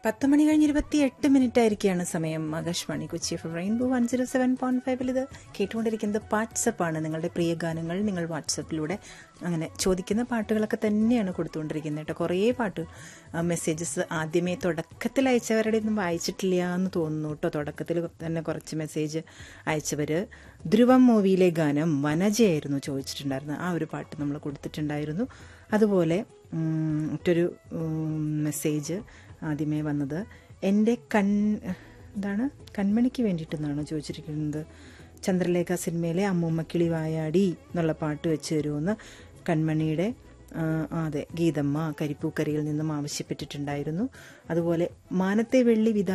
പത്ത് മണി കഴിഞ്ഞ് ഇരുപത്തി എട്ട് മിനിറ്റ് ആയിരിക്കുകയാണ് സമയം Akashvani Kochi F rainbow one zero seven point ഫൈവിൽ ഇത് കേട്ടുകൊണ്ടിരിക്കുന്നത് വാട്സപ്പാണ് നിങ്ങളുടെ പ്രിയ ഗാനങ്ങൾ നിങ്ങൾ വാട്സപ്പിലൂടെ അങ്ങനെ ചോദിക്കുന്ന പാട്ടുകളൊക്കെ തന്നെയാണ് കൊടുത്തുകൊണ്ടിരിക്കുന്നത് കേട്ടോ കുറേ പാട്ട് മെസ്സേജസ് ആദ്യമേ തുടക്കത്തിൽ അയച്ചവരുടെ ഒന്നും വായിച്ചിട്ടില്ല എന്ന് തോന്നുന്നു കേട്ടോ തുടക്കത്തിൽ തന്നെ കുറച്ച് മെസ്സേജ് അയച്ചവർ ധ്രുവം മൂവിയിലെ ഗാനം വനജയായിരുന്നു ചോദിച്ചിട്ടുണ്ടായിരുന്നത് ആ ഒരു പാട്ട് നമ്മൾ കൊടുത്തിട്ടുണ്ടായിരുന്നു അതുപോലെ ഉം, മറ്റൊരു ഉം, മെസ്സേജ് ആദ്യമേ വന്നത് എൻ്റെ കൺ എന്താണ് കൺമണിക്ക് വേണ്ടിയിട്ടെന്നാണ് ചോദിച്ചിരിക്കുന്നത് ചന്ദ്രലേഖ സിനിമയിലെ അമ്മൂമ്മക്കിളി വായാടി എന്നുള്ള പാട്ട് വെച്ച് തരുമെന്ന് കൺമണിയുടെ ആ, അതെ ഗീതമ്മ കരിപ്പൂക്കരയിൽ നിന്നും ആവശ്യപ്പെട്ടിട്ടുണ്ടായിരുന്നു അതുപോലെ മാനത്തെ വെള്ളി വിധ